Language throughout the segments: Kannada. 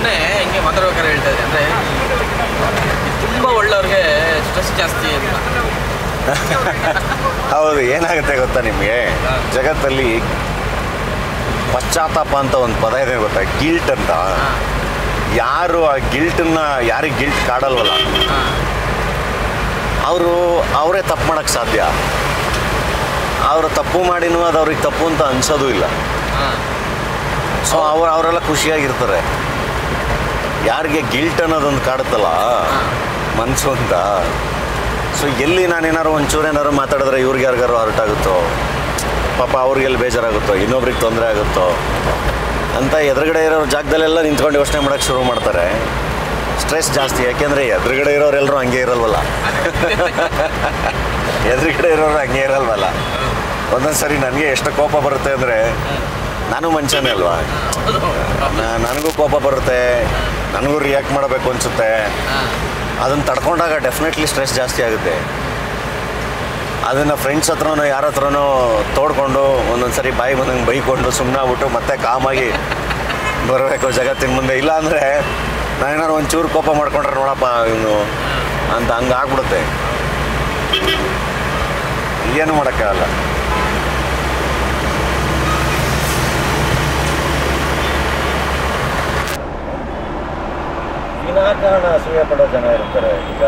ಮೊನ್ನೆ ಹಿಂಗೆ ಮಾತಾಡ್ಬೇಕಾದ್ರೆ ಹೇಳ್ತಾ ಇದ್ದೆ ಅಂದರೆ ತುಂಬ ಒಳ್ಳೆಯವ್ರಿಗೆ ಸ್ಟ್ರೆಸ್ ಜಾಸ್ತಿ ಅಂತ ಹೌದು ಏನಾಗುತ್ತೆ ಗೊತ್ತಾ ನಿಮಗೆ ಜಗತ್ತಲ್ಲಿ ಪಶ್ಚಾತ್ತಾಪ ಅಂತ ಒಂದು ಪದ ಇದೆ ಗೊತ್ತಾ ಗಿಲ್ಟ್ ಅಂತ ಹಾಂ ಯಾರು ಆ ಗಿಲ್ಟನ್ನ ಯಾರಿಗೆ ಗಿಲ್ಟ್ ಕಾಡಲ್ವಲ್ಲ ಹಾಂ ಅವರು ಅವರೇ ತಪ್ಪು ಮಾಡೋಕ್ಕೆ ಸಾಧ್ಯ ಅವರು ತಪ್ಪು ಮಾಡಿನೂ ಅದು ಅವ್ರಿಗೆ ತಪ್ಪು ಅಂತ ಅನ್ಸೋದು ಇಲ್ಲ ಹಾಂ ಸೊ ಅವ್ರು ಅವರೆಲ್ಲ ಖುಷಿಯಾಗಿರ್ತಾರೆ ಯಾರಿಗೆ ಗಿಲ್ಟ್ ಅನ್ನೋದೊಂದು ಕಾಡುತ್ತಲ್ಲ ಮನಸ್ಸು ಅಂತ ಸೊ ಎಲ್ಲಿ ನಾನೇನಾರು ಒಂಚೂರು ಏನಾರು ಮಾತಾಡಿದ್ರೆ ಇವ್ರಿಗೆ ಯಾರಿಗಾರು ಹರ್ಟ್ ಆಗುತ್ತೋ ಪಾಪ ಅವ್ರಿಗೆಲ್ಲಿ ಬೇಜಾರಾಗುತ್ತೋ ಇನ್ನೊಬ್ರಿಗೆ ತೊಂದರೆ ಆಗುತ್ತೋ ಅಂತ ಎದುರುಗಡೆ ಇರೋ ಜಾಗದಲ್ಲೆಲ್ಲ ನಿಂತ್ಕೊಂಡು ಯೋಚನೆ ಮಾಡೋಕ್ಕೆ ಶುರು ಮಾಡ್ತಾರೆ ಸ್ಟ್ರೆಸ್ ಜಾಸ್ತಿ ಯಾಕೆಂದರೆ ಎದುರುಗಡೆ ಇರೋರೆಲ್ಲರೂ ಹಂಗೆ ಇರಲ್ವಲ್ಲ ಎದುರುಗಡೆ ಇರೋರು ಹಂಗೆ ಇರಲ್ವಲ್ಲ ಒಂದೊಂದು ಸರಿ ನನಗೆ ಎಷ್ಟು ಕೋಪ ಬರುತ್ತೆ ಅಂದರೆ ನಾನು ಮನುಷ್ಯನೇ ಅಲ್ವಾ ನ- ನನಗೂ ಕೋಪ ಬರುತ್ತೆ ನನಗೂ ರಿಯಾಕ್ಟ್ ಮಾಡಬೇಕು ಅನಿಸುತ್ತೆ ಹಾಂ ಅದನ್ನು ತಡ್ಕೊಂಡಾಗ ಡೆಫಿನೆಟ್ಲಿ ಸ್ಟ್ರೆಸ್ ಜಾಸ್ತಿ ಆಗುತ್ತೆ ಅದನ್ನು ಫ್ರೆಂಡ್ಸ್ ಹತ್ರನೋ ಯಾರ ಹತ್ರನೋ ತೋಡ್ಕೊಂಡು ಒಂದೊಂದು ಸರಿ ಬಾಯಿ ಬಂದಂಗೆ ಬೈಕೊಂಡು ಸುಮ್ಮನೆ ಆಗ್ಬಿಟ್ಟು ಮತ್ತೆ ಕಾಮಾಗಿ ಬರಬೇಕು ಜಗತ್ತಿನ ಮುಂದೆ ಇಲ್ಲ ಅಂದರೆ ನಾನೇನಾದ್ರು ಒಂಚೂರು ಕೋಪ ಮಾಡ್ಕೊಂಡ್ರೆ ನೋಡಪ್ಪ ಇವನು ಅಂತ ಹಂಗೆ ಆಗ್ಬಿಡುತ್ತೆ ಏನು ಮಾಡೋಕ್ಕಾಗಲ್ಲ ವಿನಾಕಾರಣ ಅಸೂಯೆ ಪಡೋ ಜನ ಇರ್ತಾರೆ ಈಗ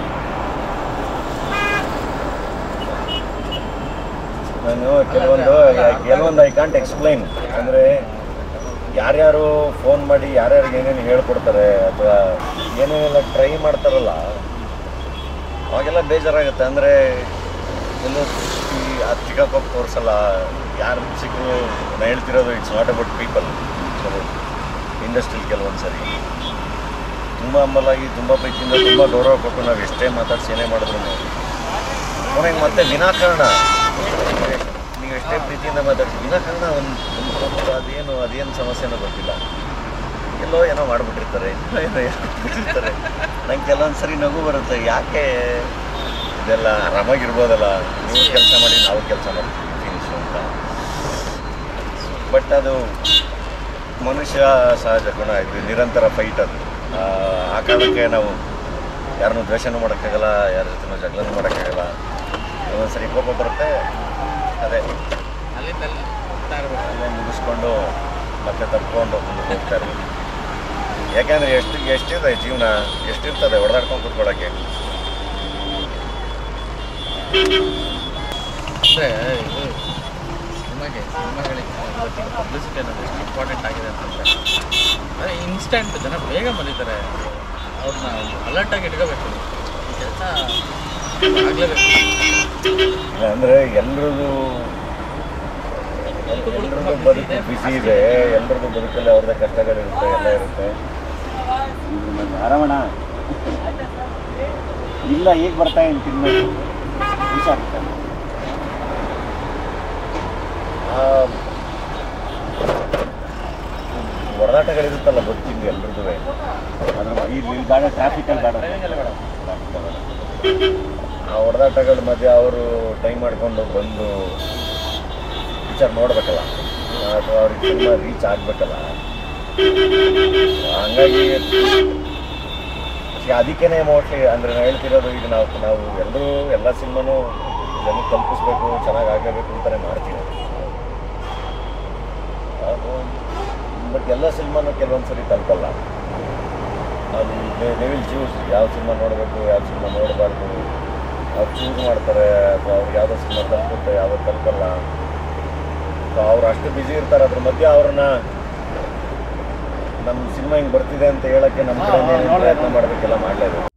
ನಾನು ಕೆಲವೊಂದು ಕೆಲವೊಂದು ಐ ಕಾಂಟ್ ಎಕ್ಸ್ಪ್ಲೈನ್ ಅಂದರೆ ಯಾರ್ಯಾರು ಫೋನ್ ಮಾಡಿ ಯಾರ್ಯಾರಿಗೆ ಏನೇನು ಹೇಳ್ಕೊಡ್ತಾರೆ ಅಥವಾ ಏನೇನೆಲ್ಲ ಟ್ರೈ ಮಾಡ್ತಾರಲ್ಲ ಅವಾಗೆಲ್ಲ ಬೇಜಾರಾಗುತ್ತೆ ಅಂದರೆ ಎಲ್ಲೋ ಈ ಚಿಕ್ಕಪ್ಪ ತೋರಿಸಲ್ಲ ಯಾರು ಸಿಕ್ಕರು ನಾನು ಹೇಳ್ತಿರೋದು ಇಟ್ಸ್ ನಾಟ್ ಅಬೌಟ್ ಪೀಪಲ್ ಇಂಡಸ್ಟ್ರಿಲ್ ಕೆಲವೊಂದು ಸರಿ ತುಂಬ ಅಂಬಲಾಗಿ ತುಂಬ ಪ್ರೀತಿಯಿಂದ ತುಂಬ ಗೌರವ ಕೊಟ್ಟು ನಾವು ಎಷ್ಟೇ ಮಾತಾಡ್ಸಿ ಏನೇ ಮಾಡಿದ್ರು ಕೊನೆಗೆ ಮತ್ತೆ ವಿನಾಕಾರಣ ನೀವು ಎಷ್ಟೇ ಪ್ರೀತಿಯಿಂದ ಮಾತಾಡ್ಸಿ ವಿನಾಕಾರಣ ಒಂದು ಒಂದು ಅದೇನು ಅದೇನು ಸಮಸ್ಯೆನೋ ಗೊತ್ತಿಲ್ಲ ಎಲ್ಲೋ ಏನೋ ಮಾಡಿಬಿಟ್ಟಿರ್ತಾರೆ ಎಲ್ಲೋ ಏನೋ ಹೇಳ್ಬಿಟ್ಟಿರ್ತಾರೆ ನಂಗೆ ಕೆಲವೊಂದು ಸರಿ ನಗು ಬರುತ್ತೆ ಯಾಕೆ ಇದೆಲ್ಲ ಆರಾಮಾಗಿರ್ಬೋದಲ್ಲ ನೀವು ಕೆಲಸ ಮಾಡಿ ನಾವು ಕೆಲಸ ಮಾಡ್ತೀವಿ ಫಿನಿಶು ಅಂತ ಬಟ್ ಅದು ಮನುಷ್ಯ ಸಹಜ ಗುಣ ಇದು ನಿರಂತರ ಫೈಟ್ ಅದು ಆ, ಆ ಕಾರಣಕ್ಕೆ ನಾವು ಯಾರನ್ನೂ ದ್ವೇಷನೂ ಮಾಡೋಕ್ಕಾಗಲ್ಲ ಯಾರ ಜೊತೆನೂ ಜಗಳನೂ ಮಾಡೋಕ್ಕಾಗಲ್ಲ ಒಂದೊಂದು ಸರಿ ಕೋಪ ಬರುತ್ತೆ ಅದೇ ಅಲ್ಲಿಂದ ಅಲ್ಲಿ ಹೋಗ್ತಾ ಇರ್ಬೇಕು ಅಲ್ಲೇ ಮುಗಿಸ್ಕೊಂಡು ಮತ್ತೆ ತಪ್ಕೊಂಡು ಮುಂದಕ್ಕೆ ಹೋಗ್ತಾ ಇರ್ಬೇಕು ಯಾಕೆಂದರೆ ಎಷ್ಟು ಎಷ್ಟಿದೆ ಜೀವನ ಎಷ್ಟಿರ್ತದೆ ಹೊಡೆದಾಡ್ಕೊಂಡು ಕೂತ್ಕೊಳ್ಳೋಕ್ಕೆ ಅಂದರೆ ಇದು ಸಿನಿಮಾಗೆ ಸಿನಿಮಾಗಳಿಗೆ ಇವತ್ತಿನ ಪಬ್ಲಿಸಿಟಿ ಅನ್ನೋದು ಎಷ್ಟು ಇಂಪಾರ್ಟೆಂಟ್ ಆಗಿದೆ ಅಂತಂದರೆ ಅಂದರೆ ಇನ್ಸ್ಟೆಂಟ್ ಜನ ಬೇಗ ಬಂದಿದ್ದಾರೆ ಅವ್ರನ್ನ ಅಲರ್ಟ್ ಆಗಿ ಇಟ್ಕೋಬೇಕು ಈ ಕೆಲಸ ಆಗಲೇಬೇಕು ಅಂದರೆ ಎಲ್ರದ್ದು ಎಲ್ರದ್ದು ಬದುಕು ಬಿಸಿ ಇದೆ ಎಲ್ರದ್ದು ಬದುಕಲ್ಲಿ ಅವ್ರದ್ದೇ ಕಷ್ಟಗಳಿರುತ್ತೆ ಎಲ್ಲ ಇರುತ್ತೆ ಆರಾಮಣ ಇಲ್ಲ ಈಗ ಬರ್ತಾ ಇದ್ದೀನಿ ತಿನ್ಬೇಕು ಹುಷಾರುತ್ತೆ ಹೊಡೆದಾಟಗಳಿರುತ್ತಲ್ಲ ಗೊತ್ತಿಲ್ಲ ಎಲ್ರದ್ದು ಅದ್ರ ಇಲ್ಲಿ ಬೇಡ ಟ್ರಾಫಿಕಲ್ಲಿ ಬೇಡ ಆ ಹೊಡೆದಾಟಗಳ ಮಧ್ಯೆ ಅವರು ಟೈಮ್ ಮಾಡ್ಕೊಂಡು ಬಂದು ವಿಚಾರ ನೋಡ್ಬೇಕಲ್ಲ ಅಥವಾ ಅವ್ರಿಗೆ ಸಿನಿಮಾ ರೀಚ್ ಆಗಬೇಕಲ್ಲ ಹಂಗಾಗಿ ಈಗ ಅದಕ್ಕೇನೆ ಮೋಸ್ಟ್ಲಿ ಅಂದರೆ ನಾನು ಹೇಳ್ತಿರೋದು ಈಗ ನಾವು ನಾವು ಎಲ್ಲರೂ ಎಲ್ಲ ಸಿನಿಮಾನು ಜನಕ್ಕೆ ತಲುಪಿಸ್ಬೇಕು ಚೆನ್ನಾಗಿ ಆಗಬೇಕು ಅಂತಾನೆ ಮಾಡ್ತೀವಿ ಅದು ಬಟ್ ಎಲ್ಲ ಸಿನಿಮಾನು ಕೆಲವೊಂದು ಸರಿ ತಲುಪಲ್ಲ ಅದು ದೇ ವಿಲ್ ಚೂಸ್ ಯಾವ ಸಿನಿಮಾ ನೋಡಬೇಕು ಯಾವ ಸಿನಿಮಾ ನೋಡಬಾರ್ದು ಅವ್ರು ಚೂಸ್ ಮಾಡ್ತಾರೆ ಅಥವಾ ಅವ್ರಿಗೆ ಯಾವುದೋ ಸಿನಿಮಾ ತಲುಪುತ್ತೆ ಯಾವುದೋ ತಲುಪಲ್ಲ ಸೊ ಅವ್ರು ಅಷ್ಟು ಬ್ಯುಸಿ ಇರ್ತಾರೆ ಅದ್ರ ಮಧ್ಯೆ ಅವ್ರನ್ನ ನಮ್ಮ ಸಿನಿಮಾ ಹಿಂಗೆ ಬರ್ತಿದೆ ಅಂತ ಹೇಳಕ್ಕೆ ನಮ್ಮ ಕಡೆ ಪ್ರಯತ್ನ ಮಾಡಬೇಕೆಲ್ಲ ಮಾಡಲೇಬೇಕು